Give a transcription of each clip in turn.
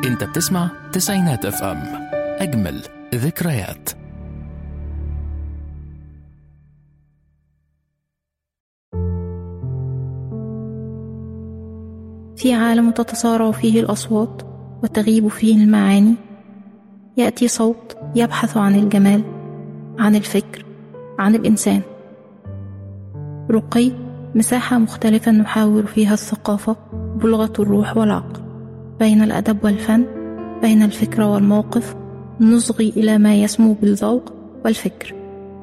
انت بتسمع تسعينات اف ام اجمل ذكريات في عالم تتصارع فيه الأصوات وتغيب فيه المعاني يأتي صوت يبحث عن الجمال عن الفكر عن الإنسان رقي مساحة مختلفة نحاور فيها الثقافة بلغة الروح والعقل بين الأدب والفن بين الفكرة والموقف نصغي إلى ما يسمو بالذوق والفكر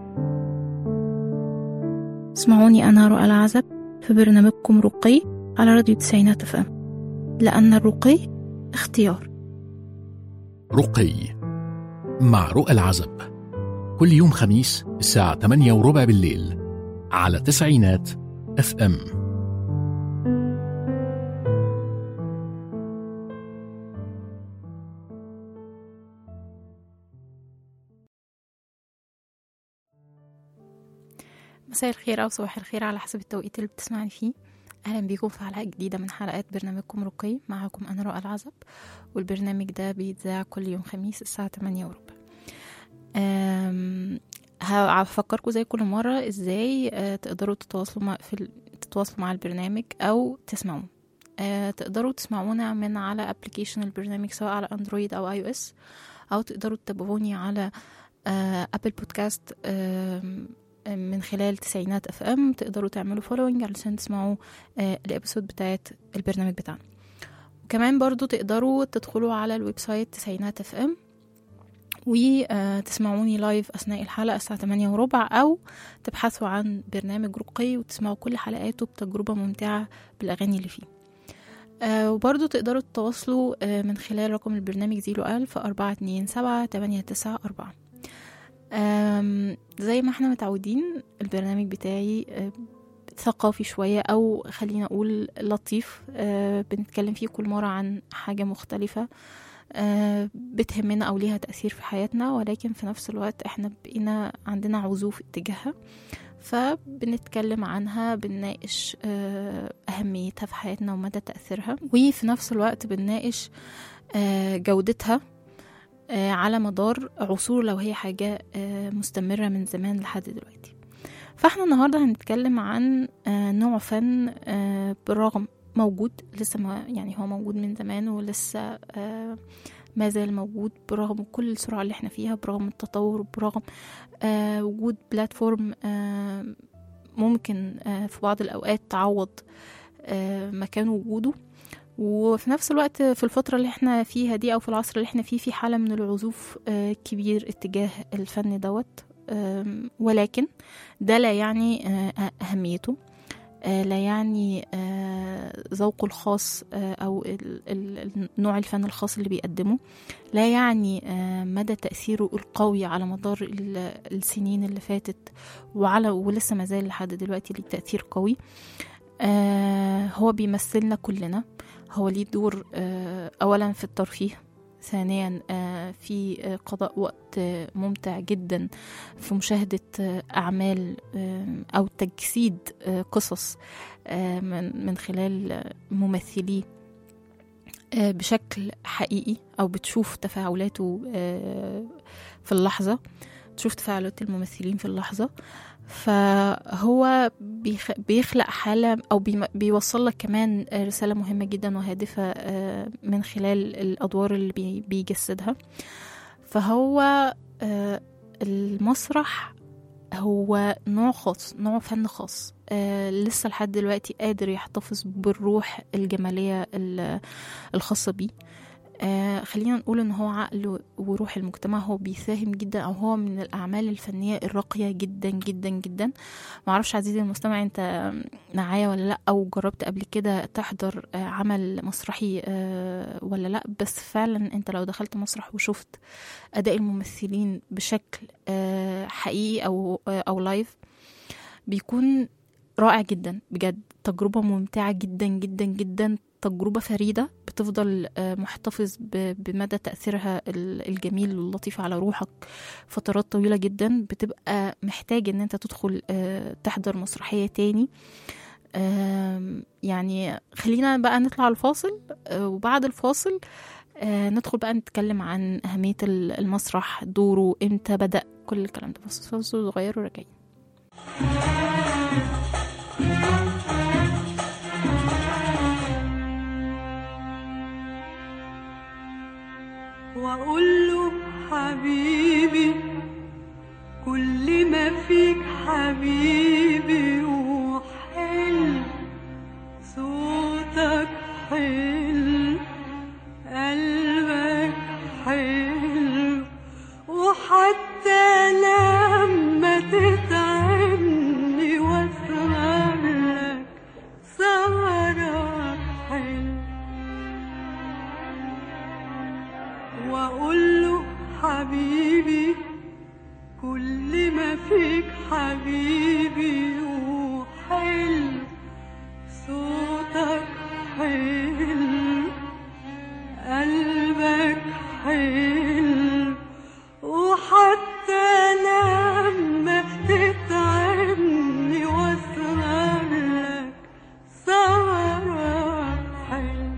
اسمعوني أنا رؤى العزب في برنامجكم رقي على راديو تسعينات اف ام لأن الرقي اختيار رقي مع رؤى العزب كل يوم خميس الساعة 8 وربع بالليل على تسعينات اف ام مساء الخير أو صباح الخير على حسب التوقيت اللي بتسمعني فيه أهلا بيكم في حلقة جديدة من حلقات برنامجكم رقي معاكم أنا رؤى العزب والبرنامج ده بيتذاع كل يوم خميس الساعة 8 وربع أم، هفكركم زي كل مرة ازاي آه، تقدروا تتواصلوا مع في ال- تتواصلوا مع البرنامج أو تسمعوه آه، تقدروا تسمعونا من على ابلكيشن البرنامج سواء على اندرويد او اي او اس او تقدروا تتابعوني على آه، ابل بودكاست آم، من خلال تسعينات اف ام تقدروا تعملوا فولوينج علشان تسمعوا آه، الابيسود بتاعت البرنامج بتاعنا وكمان برضو تقدروا تدخلوا على الويب سايت تسعينات اف ام وتسمعوني لايف أثناء الحلقة الساعة 8 وربع أو تبحثوا عن برنامج رقي وتسمعوا كل حلقاته بتجربة ممتعة بالأغاني اللي فيه آه وبرضو تقدروا تتواصلوا آه من خلال رقم البرنامج زيرو ألف أربعة اتنين سبعة تمانية تسعة أربعة آم، زي ما احنا متعودين البرنامج بتاعي آه، ثقافي شوية أو خلينا أقول لطيف آه، بنتكلم فيه كل مرة عن حاجة مختلفة آه، بتهمنا أو ليها تأثير في حياتنا ولكن في نفس الوقت احنا بقينا عندنا عزوف اتجاهها فبنتكلم عنها بنناقش آه، أهميتها في حياتنا ومدى تأثيرها وفي نفس الوقت بنناقش آه، جودتها آه، على مدار عصور لو هي حاجة آه، مستمرة من زمان لحد دلوقتي فاحنا النهاردة هنتكلم عن آه، نوع فن آه، بالرغم موجود لسه ما يعني هو موجود من زمان ولسه آه، ما زال موجود برغم كل السرعة اللي احنا فيها برغم التطور برغم آه، وجود بلاتفورم آه، ممكن آه، في بعض الأوقات تعوض آه، مكان وجوده وفي نفس الوقت في الفترة اللي احنا فيها دي أو في العصر اللي احنا فيه في حالة من العزوف آه، كبير اتجاه الفن دوت آم، ولكن ده لا يعني آه، أهميته آه، لا يعني آه، ذوقه الخاص آه، أو ال- ال- نوع الفن الخاص اللي بيقدمه لا يعني آه، مدى تأثيره القوي على مدار ال- السنين اللي فاتت وعلى ولسه مازال لحد دلوقتي ليه تأثير قوي آه، هو بيمثلنا كلنا هو ليه دور آه، أولا في الترفيه ثانيا آه، في آه، قضاء وقت آه، ممتع جدا في مشاهدة آه، أعمال آه، أو تجسيد آه، قصص آه، من من خلال آه، ممثليه آه، بشكل حقيقي أو بتشوف تفاعلاته آه، في اللحظة تشوف تفاعلات الممثلين في اللحظة فهو بيخ- بيخلق حالة أو بيم- بيوصل لك كمان رسالة مهمة جدا وهادفة آه، من خلال الأدوار اللي بي- بيجسدها فهو آه، المسرح هو نوع خاص نوع فن خاص آه لسه لحد دلوقتي قادر يحتفظ بالروح الجمالية ال- الخاصة بيه آه خلينا نقول ان هو عقل وروح المجتمع هو بيساهم جدا او هو من الاعمال الفنيه الراقيه جدا جدا جدا معرفش عزيزي المستمع انت معايا ولا لا او جربت قبل كده تحضر آه عمل مسرحي آه ولا لا بس فعلا انت لو دخلت مسرح وشفت اداء الممثلين بشكل آه حقيقي او آه او لايف بيكون رائع جدا بجد تجربة ممتعة جدا جدا جدا تجربة فريدة بتفضل آه، محتفظ ب- بمدى تأثيرها ال- الجميل واللطيف على روحك فترات طويلة جدا بتبقى محتاج ان انت تدخل آه، تحضر مسرحية تاني آم، يعني خلينا بقى نطلع الفاصل آه، وبعد الفاصل آه ندخل بقى نتكلم عن أهمية ال- المسرح دوره إمتى بدأ كل الكلام ده بس فاصل صغير وراجعين واقول له حبيبي كل ما فيك حبيبي وحلو صوتك حلو قلبك حلو وحتى لما تتعبني واسهر لك سهرك حلو واقول له حبيبي كل ما فيك حبيبي وحلو صوتك حلو قلبك حلو وحتى لما تتعبني واسهر لك سهرك حلو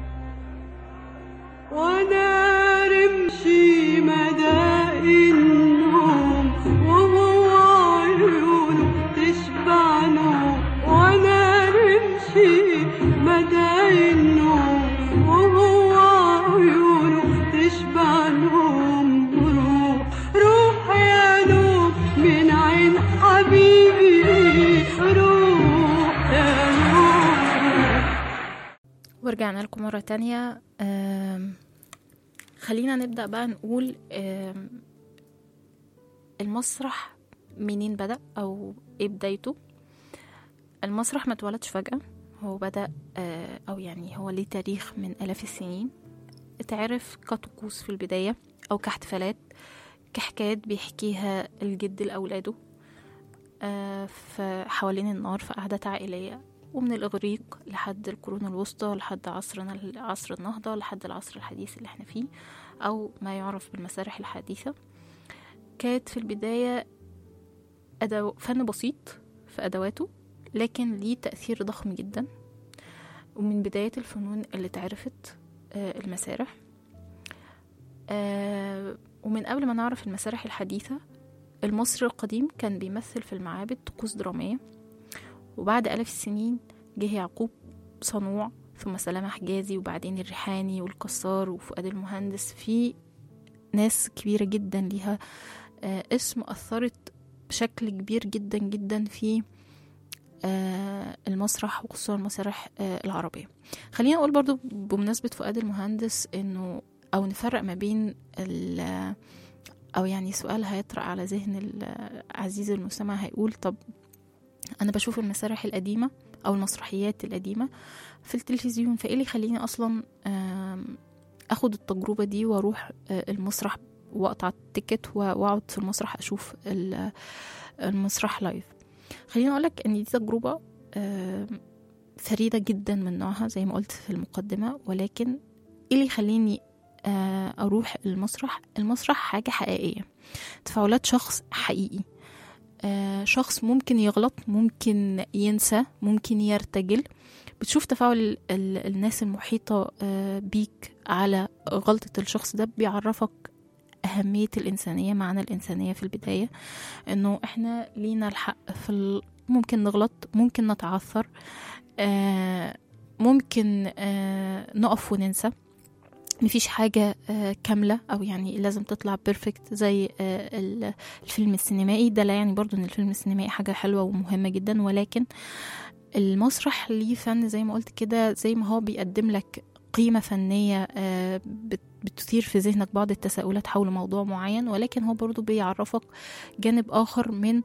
وانا رمشي مدى النوم وهو عيونه تشبع نوم وانا رمشي مدى النوم وهو عيونه تشبع نوم روح روح يا نوم من عين حبيبي روح يا نوم ورجعنا لكم مرة تانية آم، خلينا نبدأ بقى نقول آم، المسرح منين بدأ أو إيه بدايته المسرح ما اتولدش فجأة هو بدأ آه، أو يعني هو ليه تاريخ من آلاف السنين اتعرف كطقوس في البداية أو كاحتفالات كحكايات بيحكيها الجد لأولاده آه، في حوالين النار في قعدات عائلية ومن الإغريق لحد القرون الوسطى لحد عصرنا عصر النهضة لحد العصر الحديث اللي احنا فيه أو ما يعرف بالمسارح الحديثة كانت في البداية أدو فن بسيط في أدواته لكن ليه تأثير ضخم جدا ومن بداية الفنون اللي اتعرفت آه، المسارح آه، ومن قبل ما نعرف المسارح الحديثة المصري القديم كان بيمثل في المعابد طقوس درامية وبعد آلاف السنين جه يعقوب صنوع ثم سلامة حجازي وبعدين الريحاني والكسار وفؤاد المهندس في ناس كبيرة جدا ليها آه، اسم أثرت بشكل كبير جدا جدا في آه، المسرح وخصوصا المسارح آه، العربية خلينا أقول برضو بمناسبة فؤاد المهندس إنه أو نفرق ما بين ال- أو يعني سؤال هيطرأ على ذهن ال- عزيز المستمع هيقول طب أنا بشوف المسارح القديمة أو المسرحيات القديمة في التلفزيون فإيه اللي يخليني أصلا آم، أخد التجربة دي وأروح آه، المسرح وأقطع التيكت و- وأقعد في المسرح أشوف ال- المسرح لايف خليني أقولك إن دي تجربة آم، فريدة جدا من نوعها زي ما قلت في المقدمة ولكن إيه اللي يخليني آه، أروح المسرح المسرح حاجة حقيقية تفاعلات شخص حقيقي آه، شخص ممكن يغلط ممكن ينسى ممكن يرتجل بتشوف تفاعل ال- ال- الناس المحيطة آه، بيك على غلطة الشخص ده بيعرفك أهمية الإنسانية معنى الإنسانية في البداية إنه إحنا لينا الحق في ال... ممكن نغلط ممكن نتعثر آه، ممكن آه، نقف وننسى مفيش حاجة آه، كاملة أو يعني لازم تطلع بيرفكت زي آه، ال- الفيلم السينمائي ده لا يعني برضو إن الفيلم السينمائي حاجة حلوة ومهمة جدا ولكن المسرح ليه فن زي ما قلت كده زي ما هو بيقدم لك قيمة فنية آه، بت- بتثير في ذهنك بعض التساؤلات حول موضوع معين ولكن هو برضو بيعرفك جانب آخر من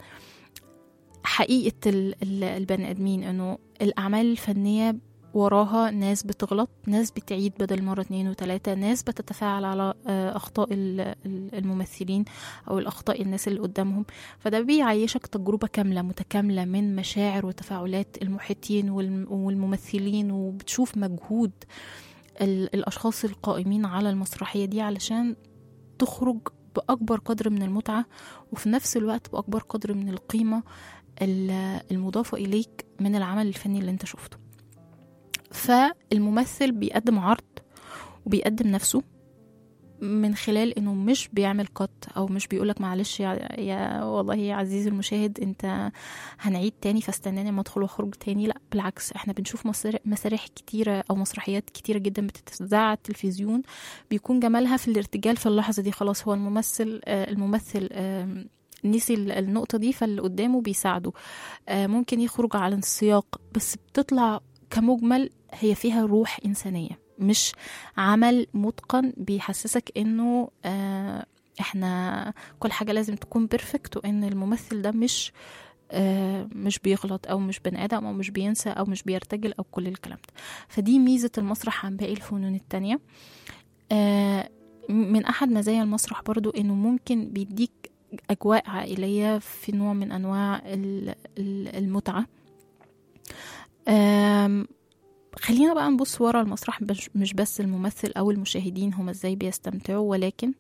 حقيقة ال- ال- البني آدمين إنه الأعمال الفنية وراها ناس بتغلط ناس بتعيد بدل مرة اتنين وتلاتة ناس بتتفاعل على آه، أخطاء ال- ال- الممثلين أو الأخطاء الناس اللي قدامهم فده بيعيشك تجربة كاملة متكاملة من مشاعر وتفاعلات المحيطين والم- والممثلين وبتشوف مجهود ال- الأشخاص القائمين على المسرحية دي علشان تخرج بأكبر قدر من المتعة وفي نفس الوقت بأكبر قدر من القيمة ال- المضافة إليك من العمل الفني اللي انت شفته فالممثل بيقدم عرض وبيقدم نفسه من خلال انه مش بيعمل قط او مش بيقولك معلش يا, يا والله يا عزيزي المشاهد انت هنعيد تاني فاستناني ما ادخل واخرج تاني لا بالعكس احنا بنشوف مسار- مسارح كتيره او مسرحيات كتيره جدا بتتذاع على التلفزيون بيكون جمالها في الارتجال في اللحظه دي خلاص هو الممثل آه، الممثل آم، نسي ال- النقطة دي فاللي قدامه بيساعده آه، ممكن يخرج عن السياق بس بتطلع كمجمل هي فيها روح إنسانية مش عمل متقن بيحسسك إنه آه، احنا كل حاجة لازم تكون بيرفكت وإن الممثل ده مش آه، مش بيغلط أو مش بني آدم أو مش بينسى أو مش بيرتجل أو كل الكلام ده فدي ميزة المسرح عن باقي الفنون التانية آه، من أحد مزايا المسرح برضو إنه ممكن بيديك أجواء عائلية في نوع من أنواع ال- ال- المتعة آم، خلينا بقى نبص ورا المسرح مش- مش بس الممثل أو المشاهدين هما ازاي بيستمتعوا ولكن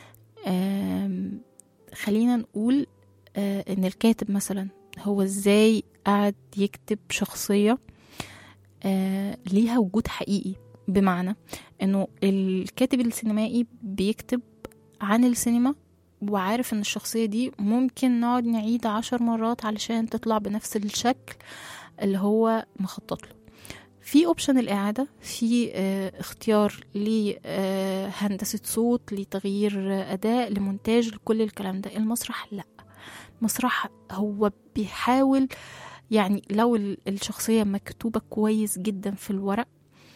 آم، خلينا نقول آه، إن الكاتب مثلا هو ازاي قاعد يكتب شخصية آه، ليها وجود حقيقي بمعنى انه الكاتب السينمائي بيكتب عن السينما وعارف ان الشخصية دي ممكن نقعد نعيد عشر مرات علشان تطلع بنفس الشكل اللي هو مخطط له في اوبشن الإعادة في آه، اختيار لهندسة صوت لتغيير آه، أداء لمونتاج لكل الكلام ده المسرح لأ المسرح هو بيحاول يعني لو ال- الشخصية مكتوبة كويس جدا في الورق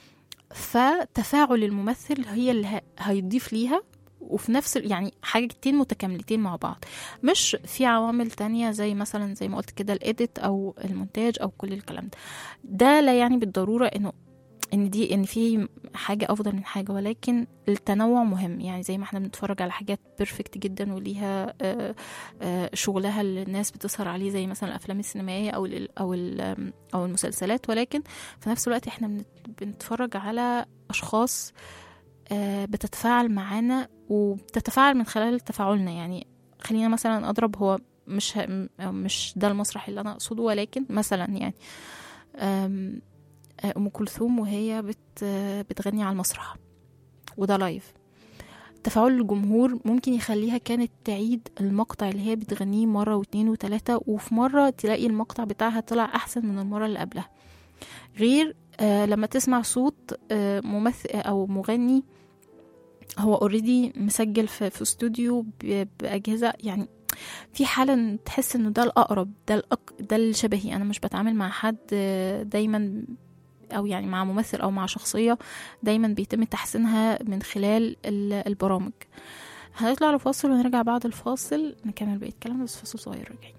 فتفاعل الممثل هي اللي ه- هيضيف ليها وفي نفس ال- يعني حاجتين متكاملتين مع بعض مش في عوامل تانية زي مثلا زي ما قلت كده الإيديت أو المونتاج أو كل الكلام ده ده لا يعني بالضرورة إنه ان دي ان في حاجه افضل من حاجه ولكن التنوع مهم يعني زي ما احنا بنتفرج على حاجات بيرفكت جدا وليها آه، آه، شغلها اللي الناس بتسهر عليه زي مثلا الافلام السينمائيه او ال او ال او المسلسلات ولكن في نفس الوقت احنا بنت- بنتفرج على اشخاص آه، بتتفاعل معانا وبتتفاعل من خلال تفاعلنا يعني خلينا مثلا اضرب هو مش ه- م- مش ده المسرح اللي انا اقصده ولكن مثلا يعني آم، آه، ام كلثوم وهي بت بتغني على المسرح وده لايف تفاعل الجمهور ممكن يخليها كانت تعيد المقطع اللي هي بتغنيه مرة واتنين وتلاتة وفي مرة تلاقي المقطع بتاعها طلع أحسن من المرة اللي قبلها غير آه لما تسمع صوت آه ممثل أو مغني هو اوريدي مسجل في, في استوديو ب- بأجهزة يعني في حالة إن تحس انه ده الأقرب ده الأق... ده الشبهي أنا مش بتعامل مع حد آه، دايما او يعني مع ممثل او مع شخصيه دايما بيتم تحسينها من خلال ال- البرامج هنطلع لفاصل ونرجع بعد الفاصل نكمل بقيه كلامنا بس فاصل صغير راجعين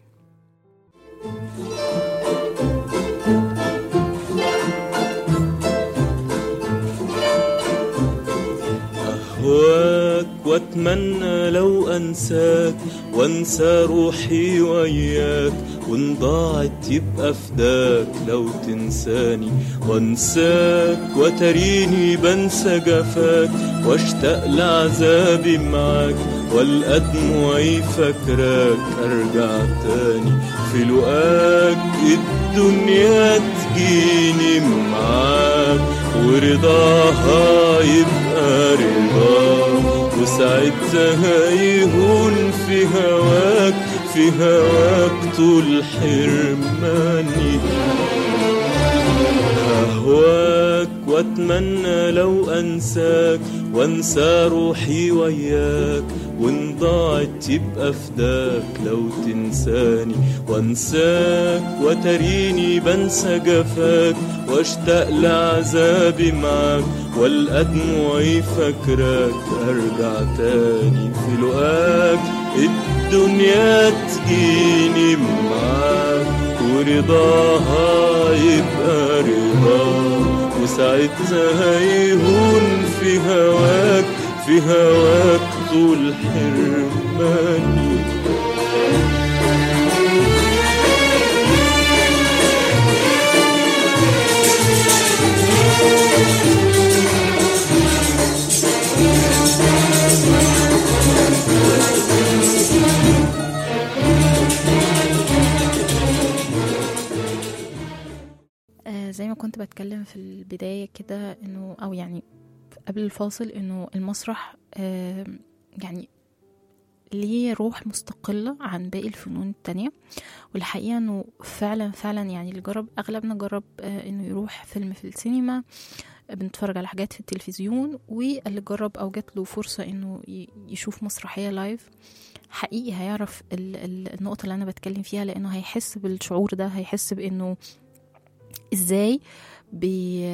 أهواك وأتمنى لو أنساك وأنسى روحي وياك وإن ضاعت يبقى فداك لو تنساني وأنساك وتريني بنسى جفاك واشتاق لعذابي معاك والقى دموعي فاكراك أرجع تاني في لقاك الدنيا تجيني معاك ورضاها يبقى رضاك وساعتها يهون في هواك في هواك طول حرماني أهواك وأتمنى لو أنساك وأنسى روحي وياك وإن ضاعت يبقى فداك لو تنساني وأنساك وتريني بنسى جفاك واشتاق لعذابي معاك والقى دموعي فاكراك أرجع تاني في لقاك الدنيا تجيني معاك ورضاها يبقى رضاك وساعتها يهون في هواك في هواك طول حرماني آه زي ما كنت بتكلم في البداية كده انه او يعني قبل الفاصل انه المسرح آه، يعني ليه روح مستقلة عن باقي الفنون التانية والحقيقة انه فعلا فعلا يعني اللي جرب اغلبنا جرب آه، انه يروح فيلم في السينما بنتفرج على حاجات في التلفزيون واللي جرب او جات له فرصة انه ي- يشوف مسرحية لايف حقيقي هيعرف ال- ال- النقطة اللي انا بتكلم فيها لانه هيحس بالشعور ده هيحس بانه ازاي بي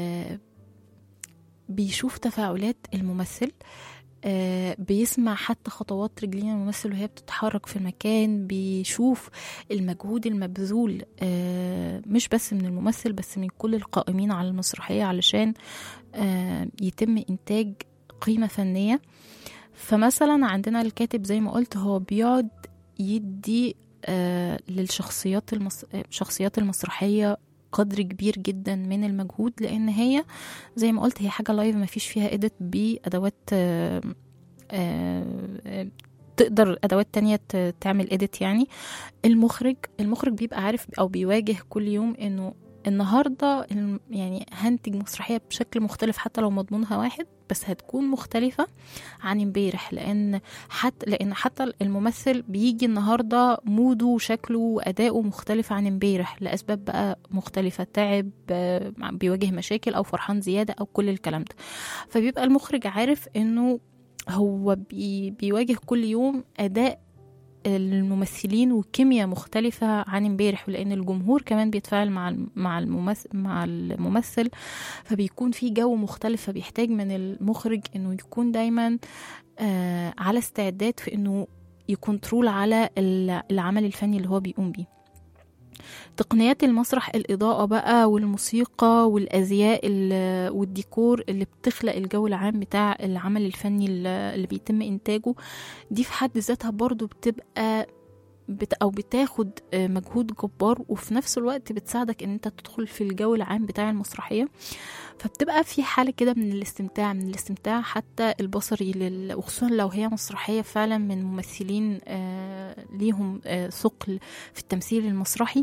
بيشوف تفاعلات الممثل آه، بيسمع حتى خطوات رجلين الممثل وهي بتتحرك في المكان بيشوف المجهود المبذول آه، مش بس من الممثل بس من كل القائمين على المسرحية علشان آه، يتم إنتاج قيمة فنية فمثلا عندنا الكاتب زي ما قلت هو بيقعد يدي آه، للشخصيات المس... آه، الشخصيات المسرحية قدر كبير جدا من المجهود لان هي زي ما قلت هي حاجه لايف ما فيش فيها اديت بادوات آه، آه، آه، تقدر ادوات تانية ت- تعمل اديت يعني المخرج المخرج بيبقى عارف او بيواجه كل يوم انه النهارده الم- يعني هنتج مسرحيه بشكل مختلف حتى لو مضمونها واحد بس هتكون مختلفه عن امبارح لان حتى لان حتى الممثل بيجي النهارده موده وشكله واداؤه مختلف عن امبارح لاسباب بقى مختلفه تعب آه، بيواجه مشاكل او فرحان زياده او كل الكلام ده فبيبقى المخرج عارف انه هو بي بيواجه كل يوم اداء الممثلين وكيمياء مختلفة عن امبارح ولأن الجمهور كمان بيتفاعل مع الم- مع الممثل مع الممثل فبيكون في جو مختلف فبيحتاج من المخرج انه يكون دايما آه على استعداد في انه يكنترول على ال- العمل الفني اللي هو بيقوم بيه تقنيات المسرح الإضاءة بقى والموسيقى والأزياء ال- والديكور اللي بتخلق الجو العام بتاع العمل الفني اللي اللي بيتم إنتاجه دي في حد ذاتها برضو بتبقى بت أو بتاخد آه، مجهود جبار وفي نفس الوقت بتساعدك إن أنت تدخل في الجو العام بتاع المسرحية فبتبقى في حالة كده من الاستمتاع من الاستمتاع حتى البصري لل... وخصوصا لو هي مسرحية فعلا من ممثلين آه ليهم آه ثقل في التمثيل المسرحي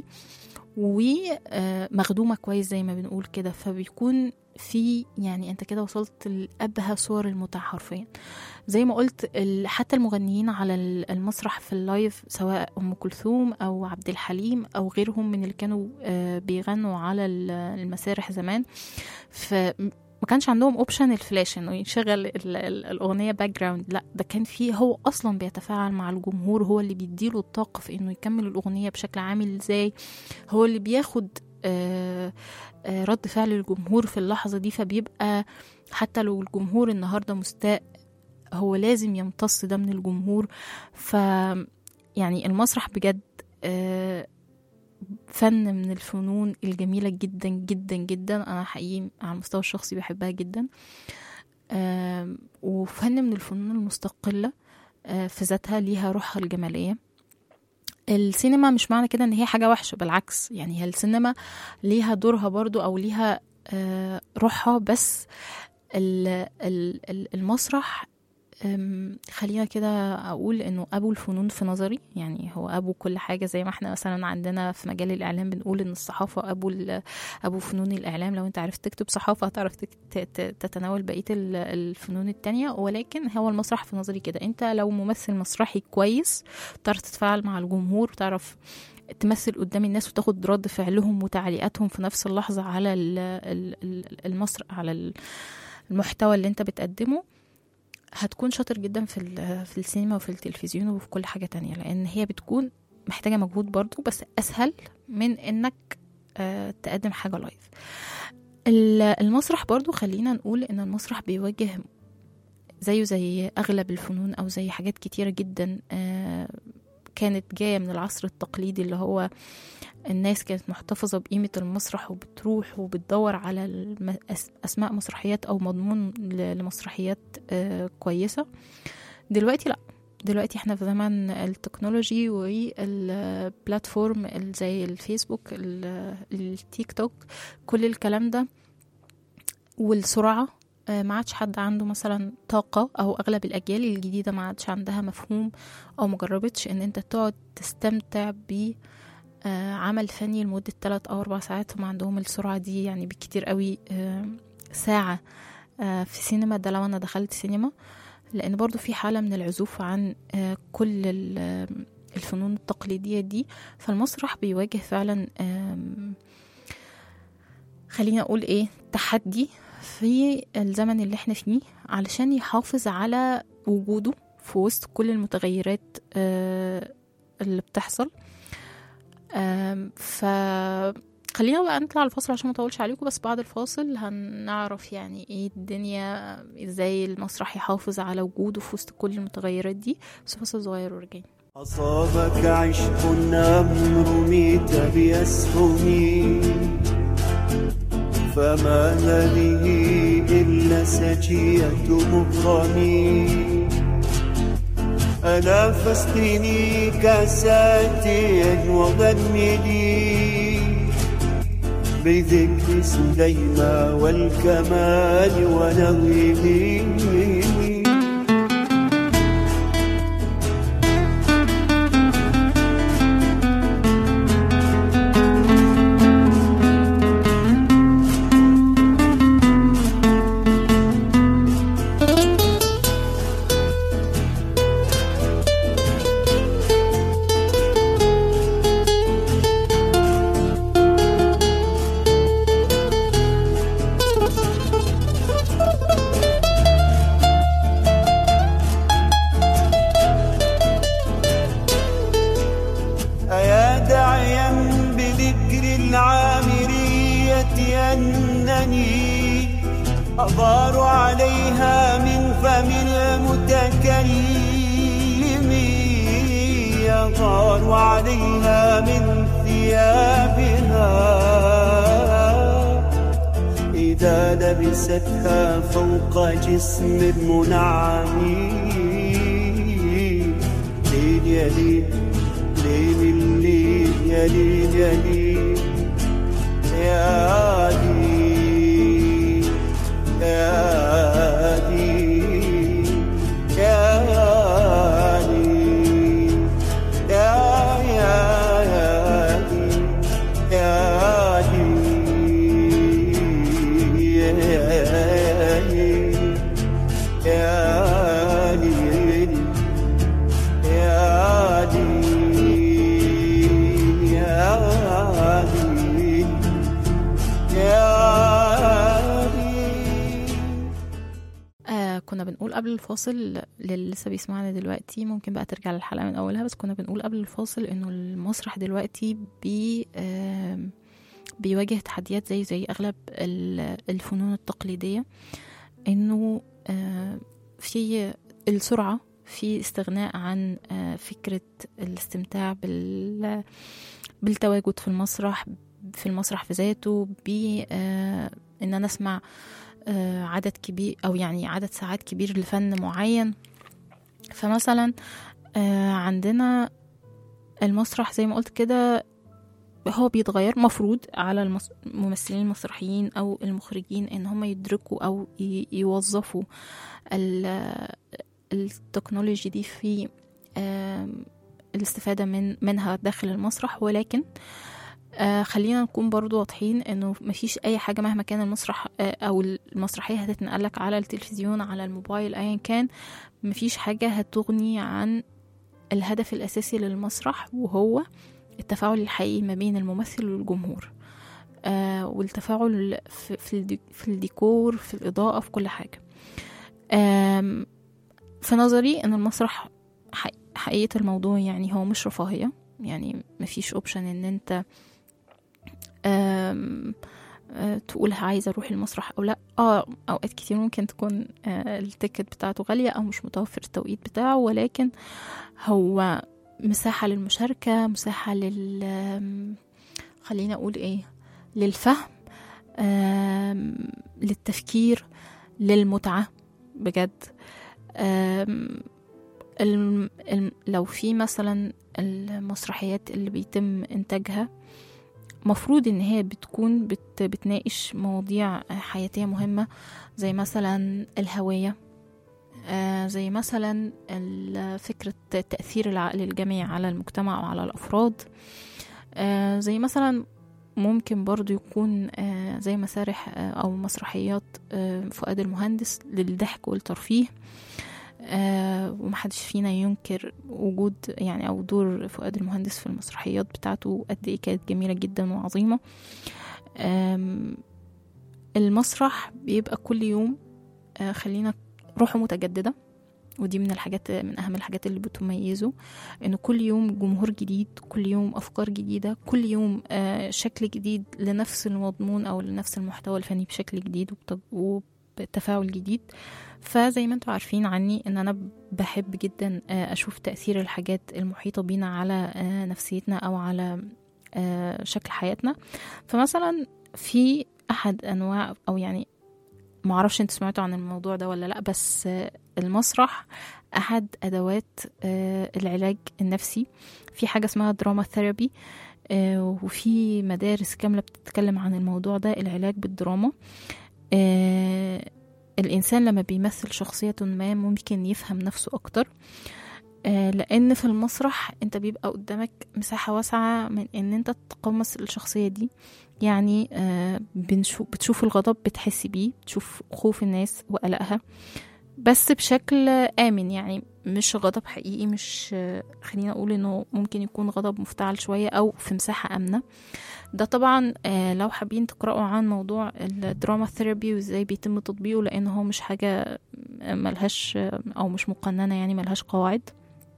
ومخدومة كويس زي ما بنقول كده فبيكون في يعني انت كده وصلت لأبهى صور المتعة حرفيا زي ما قلت ال- حتى المغنيين على ال- المسرح في اللايف سواء ام كلثوم او عبد الحليم او غيرهم من اللي كانوا آه، بيغنوا على ال- المسارح زمان فما كانش عندهم اوبشن الفلاش انه يشغل ال- ال- الاغنيه باك جراوند لا ده كان فيه هو اصلا بيتفاعل مع الجمهور هو اللي بيديله الطاقه في انه يكمل الاغنيه بشكل عامل ازاي هو اللي بياخد آه، آه، رد فعل الجمهور في اللحظه دي فبيبقى حتى لو الجمهور النهارده مستاء هو لازم يمتص ده من الجمهور ف يعني المسرح بجد آه، فن من الفنون الجميلة جدا جدا جدا أنا حقيقي على المستوى الشخصي بحبها جدا آم، وفن من الفنون المستقلة آه، في ذاتها ليها روحها الجمالية السينما مش معنى كده ان هي حاجة وحشة بالعكس يعني هي السينما ليها دورها برضو او ليها آه، روحها بس ال- ال- ال- المسرح أم، خلينا كده اقول انه ابو الفنون في نظري يعني هو ابو كل حاجه زي ما احنا مثلا عندنا في مجال الاعلام بنقول ان الصحافه ابو ال- ابو فنون الاعلام لو انت عرفت تكتب صحافه هتعرف تك- ت- ت- تتناول بقيه ال- الفنون التانية ولكن هو المسرح في نظري كده انت لو ممثل مسرحي كويس تعرف تتفاعل مع الجمهور تعرف تمثل قدام الناس وتاخد رد فعلهم وتعليقاتهم في نفس اللحظه على ال- ال- ال- المسر على ال- المحتوى اللي انت بتقدمه هتكون شاطر جدا في ال- في السينما وفي التلفزيون وفي كل حاجة تانية لأن هي بتكون محتاجة مجهود برضو بس أسهل من إنك آه، تقدم حاجة لايف ال- المسرح برضو خلينا نقول إن المسرح بيواجه زيه زي أغلب الفنون أو زي حاجات كتيرة جدا آه، كانت جاية من العصر التقليدي اللي هو الناس كانت محتفظة بقيمة المسرح وبتروح وبتدور على الم- أس- أسماء مسرحيات أو مضمون ل- لمسرحيات آه، كويسة دلوقتي لأ دلوقتي احنا في زمن التكنولوجي والبلاتفورم ال- زي الفيسبوك ال- التيك توك كل الكلام ده والسرعة آه، ما عادش حد عنده مثلا طاقة أو أغلب الأجيال الجديدة ما عادش عندها مفهوم أو مجربتش إن أنت تقعد تستمتع ب آه، عمل فني لمدة 3 أو 4 ساعات هم عندهم السرعة دي يعني بالكتير قوي آه، ساعة آه، في سينما ده لو انا دخلت سينما لان برضو في حالة من العزوف عن آه، كل ال- الفنون التقليدية دي فالمسرح بيواجه فعلا آم، خلينا اقول ايه تحدي في الزمن اللي احنا فيه علشان يحافظ على وجوده في وسط كل المتغيرات آه، اللي بتحصل آم، ف خلينا بقى نطلع الفاصل عشان ما اطولش عليكم بس بعد الفاصل هنعرف يعني ايه الدنيا ازاي المسرح يحافظ على وجوده في وسط كل المتغيرات دي بس فاصل صغير ورجعين أصابك عشق أمر ميت بأسهمي فما هذه إلا سجية مغرمي ألا فاسقني كاساتي وغني بذكر سليمان والكمال ونغمه أيا داعيا بذكر العامرية أنني أغار عليها من فم المتكلم يغار عليها من ثيابها إذا لبستها فوق جسم منعم ليل يا ليل ليل الليل يا ليل يا ليل يا ليل يا ليل يا ليل يا يا يا ليل يا ليل يا ليل يا ليل يا ليل يا ليل يا ليل آه كنا بنقول قبل الفاصل للي لسه بيسمعنا دلوقتي ممكن بقى ترجع للحلقة من أولها بس كنا بنقول قبل الفاصل إنه المسرح دلوقتي بي آم، بيواجه تحديات زي زي أغلب ال- الفنون التقليدية إنه آه، في السرعة في استغناء عن آه، فكرة الاستمتاع بال بالتواجد في المسرح في المسرح في ذاته ب آه، ان انا اسمع آه، عدد كبير او يعني عدد ساعات كبير لفن معين فمثلا آه، عندنا المسرح زي ما قلت كده هو بيتغير مفروض على المس- الممثلين المسرحيين او المخرجين ان هم يدركوا او ي- يوظفوا ال- التكنولوجي دي في آم، الاستفادة من منها داخل المسرح ولكن آه خلينا نكون برضو واضحين انه مفيش اي حاجة مهما كان المسرح آه او المسرحية هتتنقلك على التلفزيون على الموبايل ايا كان مفيش حاجة هتغني عن الهدف الاساسي للمسرح وهو التفاعل الحقيقي ما بين الممثل والجمهور آه والتفاعل في, في, الدي في الديكور في الإضاءة في كل حاجة آم في نظري ان المسرح حق- حقيقة الموضوع يعني هو مش رفاهية يعني مفيش اوبشن ان انت آم، آه، تقول عايزة اروح المسرح او لا اه اوقات كتير ممكن تكون آه، التيكت بتاعته غالية او مش متوفر التوقيت بتاعه ولكن هو مساحة للمشاركة مساحة لل آم، خلينا اقول ايه للفهم آم، للتفكير للمتعة بجد آم، الم- الم- لو في مثلا المسرحيات اللي بيتم إنتاجها مفروض إن هي بتكون بت بتناقش مواضيع حياتية مهمة زي مثلا الهوية آه، زي مثلا ال- فكرة تأثير العقل الجمعي على المجتمع وعلى الأفراد آه، زي مثلا ممكن برضو يكون آه، زي مسارح آه، أو مسرحيات آه، فؤاد المهندس للضحك والترفيه آه، ومحدش فينا ينكر وجود يعني أو دور فؤاد المهندس في المسرحيات بتاعته قد إيه كانت جميلة جدا وعظيمة آم، المسرح بيبقى كل يوم آه، خلينا روحه متجددة ودي من الحاجات من أهم الحاجات اللي بتميزه إنه كل يوم جمهور جديد كل يوم أفكار جديدة كل يوم آه، شكل جديد لنفس المضمون أو لنفس المحتوى الفني بشكل جديد وبت- وبتفاعل جديد فزي ما انتم عارفين عني ان انا بحب جدا آه، اشوف تأثير الحاجات المحيطة بينا على آه، نفسيتنا او على آه، شكل حياتنا فمثلا في احد انواع او يعني معرفش انتوا سمعتوا عن الموضوع ده ولا لا بس آه، المسرح احد ادوات آه، العلاج النفسي في حاجة اسمها دراما ثيرابي آه، وفي مدارس كاملة بتتكلم عن الموضوع ده العلاج بالدراما آه، الإنسان لما بيمثل شخصية ما ممكن يفهم نفسه أكتر آه، لأن في المسرح أنت بيبقى قدامك مساحة واسعة من أن أنت تتقمص الشخصية دي يعني آه، بنشوف بتشوف الغضب بتحس بيه بتشوف خوف الناس وقلقها بس بشكل آمن يعني مش غضب حقيقي مش آه، خلينا أقول إنه ممكن يكون غضب مفتعل شوية أو في مساحة آمنة ده طبعا آه، لو حابين تقرأوا عن موضوع الدراما ثيرابي وازاي بيتم تطبيقه لأن هو مش حاجة ملهاش آه، أو مش مقننة يعني ملهاش قواعد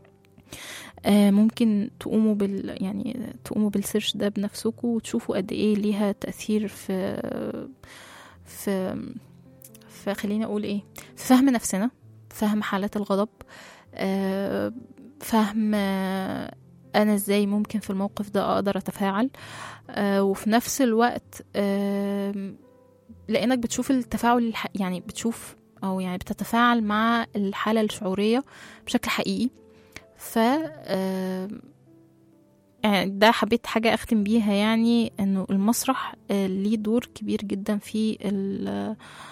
آه، ممكن تقوموا بال يعني تقوموا بالسيرش ده بنفسكم وتشوفوا قد ايه ليها تأثير في في فخليني اقول ايه في فهم نفسنا فهم حالات الغضب آه، فهم آه، انا ازاي ممكن في الموقف ده اقدر اتفاعل آه، وفي نفس الوقت آم، لانك بتشوف التفاعل الح- يعني بتشوف او يعني بتتفاعل مع الحالة الشعورية بشكل حقيقي ف آم، يعني ده حبيت حاجة أختم بيها يعني إنه المسرح آه، ليه دور كبير جدا في ال-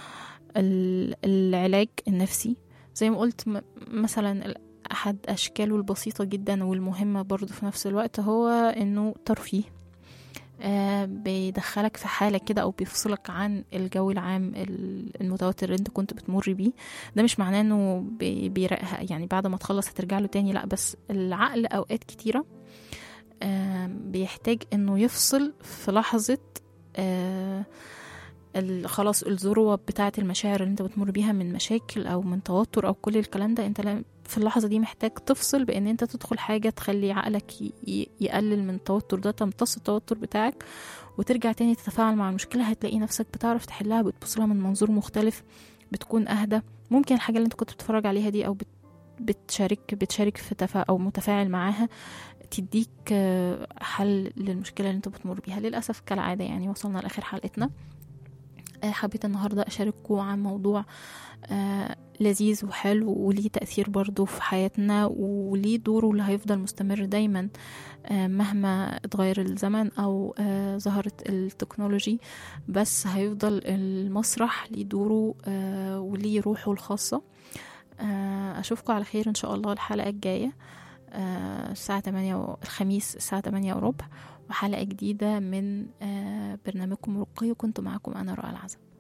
ال- العلاج النفسي زي ما قلت م- مثلا ال- أحد أشكاله البسيطة جدا والمهمة برضو في نفس الوقت هو إنه ترفيه آه، بيدخلك في حالة كده أو بيفصلك عن الجو العام ال- المتوتر اللي انت كنت بتمر بيه ده مش معناه انه بي- بيرقها يعني بعد ما تخلص هترجع له تاني لا بس العقل أوقات كتيرة آم، بيحتاج انه يفصل في لحظة آه، ال- خلاص الذروة بتاعة المشاعر اللي انت بتمر بيها من مشاكل او من توتر او كل الكلام ده انت لا- في اللحظة دي محتاج تفصل بان انت تدخل حاجة تخلي عقلك ي- ي- يقلل من التوتر ده تمتص التوتر بتاعك وترجع تاني تتفاعل مع المشكلة هتلاقي نفسك بتعرف تحلها بتبص لها من منظور مختلف بتكون اهدى ممكن الحاجة اللي انت كنت بتتفرج عليها دي او بت بتشارك بتشارك في تفا او متفاعل معاها تديك آه، حل للمشكلة اللي انت بتمر بيها للأسف كالعادة يعني وصلنا لآخر حلقتنا آه، حبيت النهاردة أشارككم عن موضوع آه، لذيذ وحلو وليه تأثير برضو في حياتنا وليه دوره اللي هيفضل مستمر دايما آه، مهما اتغير الزمن أو آه، ظهرت التكنولوجي بس هيفضل المسرح ليه دوره آه، وليه روحه الخاصة آه، أشوفكم على خير إن شاء الله الحلقة الجاية آه، الساعة 8 و... الخميس الساعة 8 وربع وحلقة جديدة من آه، برنامجكم رقي وكنت معكم أنا رؤى العزب